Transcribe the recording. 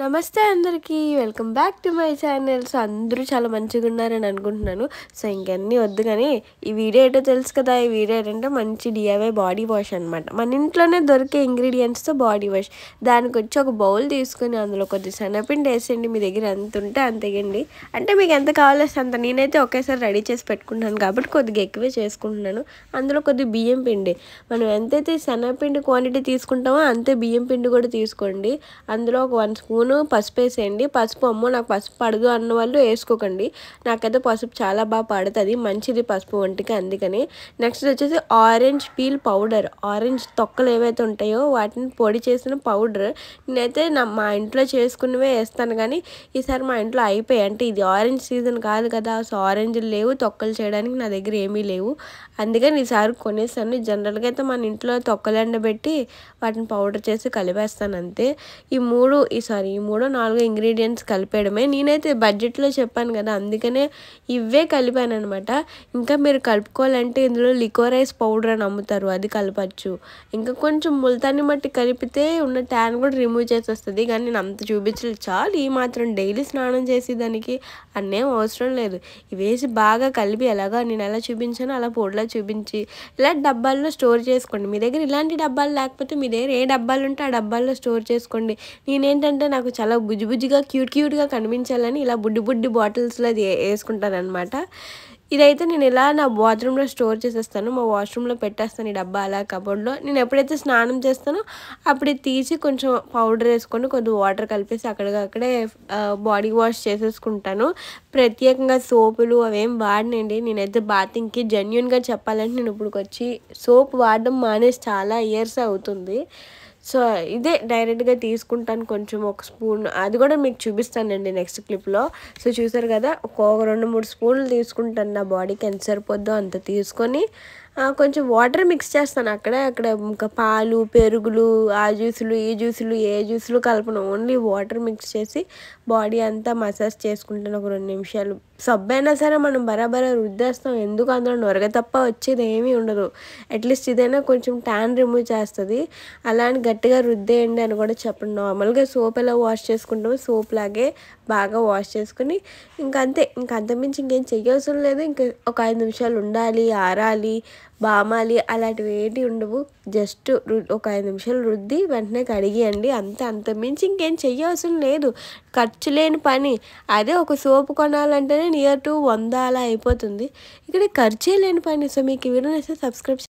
నమస్తే అందరికీ welcome back to my channel so అందరూ చాలా మంచిగా ఉన్నారని అనుకుంటున్నాను సో ఇంకన్నీ వద్దు కానీ ఈ వీడియో ఏంటో తెలుసు కదా ఈ వీడియో ఏంటంటే మంచి డిఐవై బాడీ వాష్ అనమాట మన ఇంట్లోనే దొరికే ఇంగ్రీడియంట్స్తో బాడీ వాష్ దానికి వచ్చి ఒక బౌల్ తీసుకొని అందులో కొద్ది శనగపిండి వేసేయండి మీ దగ్గర ఎంత ఉంటే అంత వేయండి అంటే మీకు ఎంత కావాలో అంత నేనైతే ఒకేసారి రెడీ చేసి పెట్టుకుంటున్నాను కాబట్టి కొద్దిగా ఎక్కువే చేసుకుంటున్నాను అందులో కొద్ది బియ్యం పిండి మనం ఎంతైతే శనగపిండి క్వాంటిటీ తీసుకుంటామో అంతే బియ్యం పిండి కూడా తీసుకోండి అందులో ఒక వన్ స్పూన్ పసుపు వేసేయండి పసుపు అమ్మో నాకు పసుపు పడదు అన్న వాళ్ళు వేసుకోకండి నాకైతే పసుపు చాలా బాగా పడుతుంది మంచిది పసుపు ఒంటికి అందుకని నెక్స్ట్ వచ్చేసి ఆరెంజ్ పీల్ పౌడర్ ఆరెంజ్ తొక్కలు ఏవైతే ఉంటాయో వాటిని పొడి చేసిన పౌడర్ నేనైతే నా మా ఇంట్లో చేసుకున్నవే వేస్తాను కానీ ఈసారి మా ఇంట్లో అయిపోయాయి అంటే ఇది ఆరెంజ్ సీజన్ కాదు కదా సో ఆరెంజ్లు లేవు తొక్కలు చేయడానికి నా దగ్గర ఏమీ లేవు అందుకని ఈసారి కొనేసాను జనరల్గా అయితే మన ఇంట్లో తొక్కలు ఎండబెట్టి వాటిని పౌడర్ చేసి కలిపేస్తాను అంతే ఈ మూడు ఈ సారీ ఈ మూడు నాలుగు ఇంగ్రీడియంట్స్ కలిపేయడమే నేనైతే బడ్జెట్లో చెప్పాను కదా అందుకనే ఇవే కలిపాను అనమాట ఇంకా మీరు కలుపుకోవాలంటే ఇందులో లికోరైస్ పౌడర్ అని అమ్ముతారు అది కలపచ్చు ఇంకా కొంచెం ముల్తాని మట్టి కలిపితే ఉన్న ట్యాన్ కూడా రిమూవ్ చేసేస్తుంది కానీ నేను అంత చూపించలేదు చాలు ఈ మాత్రం డైలీ స్నానం చేసి దానికి అన్నేం అవసరం లేదు ఇవేసి బాగా కలిపి ఎలాగా నేను ఎలా చూపించానో అలా పొడిలా చూపించి ఇలా డబ్బాల్లో స్టోర్ చేసుకోండి మీ దగ్గర ఇలాంటి డబ్బాలు లేకపోతే మీ దగ్గర ఏ డబ్బాలు ఉంటే ఆ డబ్బాల్లో స్టోర్ చేసుకోండి నేనేంటంటే నాకు చాలా బుజ్జి బుజ్జిగా క్యూట్ క్యూట్గా కనిపించాలని ఇలా బుడ్డి బుడ్డి బాటిల్స్లో అది వేసుకుంటాను అనమాట ఇదైతే నేను ఇలా నా బాత్రూంలో స్టోర్ చేసేస్తాను మా వాష్రూమ్లో పెట్టేస్తాను ఈ డబ్బా అలా కబోర్డ్లో నేను ఎప్పుడైతే స్నానం చేస్తానో అప్పుడు ఇది తీసి కొంచెం పౌడర్ వేసుకొని కొద్దిగా వాటర్ కలిపేసి అక్కడికక్కడే బాడీ వాష్ చేసేసుకుంటాను ప్రత్యేకంగా సోపులు అవేం వాడినండి నేనైతే బాతింగ్కి జెన్యున్గా చెప్పాలంటే నేను ఇప్పుడు వచ్చి సోప్ వాడడం మానేసి చాలా ఇయర్స్ అవుతుంది సో ఇదే డైరెక్ట్గా తీసుకుంటాను కొంచెం ఒక స్పూన్ అది కూడా మీకు చూపిస్తానండి నెక్స్ట్ క్లిప్లో సో చూసారు కదా ఒక రెండు మూడు స్పూన్లు తీసుకుంటాను నా బాడీకి ఎంత సరిపోద్దో అంత తీసుకొని కొంచెం వాటర్ మిక్స్ చేస్తాను అక్కడే అక్కడ ఇంకా పాలు పెరుగులు ఆ జ్యూసులు ఈ జ్యూసులు ఏ జ్యూసులు కలపను ఓన్లీ వాటర్ మిక్స్ చేసి బాడీ అంతా మసాజ్ చేసుకుంటాను ఒక రెండు నిమిషాలు సబ్బు అయినా సరే మనం బరాబరా రుద్దేస్తాం ఎందుకు అందులో నొరగ తప్ప వచ్చేది ఏమీ ఉండదు అట్లీస్ట్ ఇదైనా కొంచెం ట్యాన్ రిమూవ్ చేస్తుంది అలా అని గట్టిగా రుద్దేయండి అని కూడా చెప్పండి నార్మల్గా సోప్ ఎలా వాష్ చేసుకుంటామో సోప్ లాగే బాగా వాష్ చేసుకుని ఇంకా అంతే ఇంకా అంతమించి ఇంకేం చెయ్యవసరం లేదు ఇంకా ఒక ఐదు నిమిషాలు ఉండాలి ఆరాలి బామాలి అలాంటివి ఏంటి ఉండవు జస్ట్ ఒక ఐదు నిమిషాలు రుద్ది వెంటనే కడిగియండి అంతే అంతమించి ఇంకేం చెయ్యవసరం లేదు ఖర్చు లేని పని అదే ఒక సోపు కొనాలంటేనే నియర్ టు వంద అలా అయిపోతుంది ఇక్కడ ఖర్చే లేని పని సో మీకు ఈ వీడియో సబ్స్క్రైబ్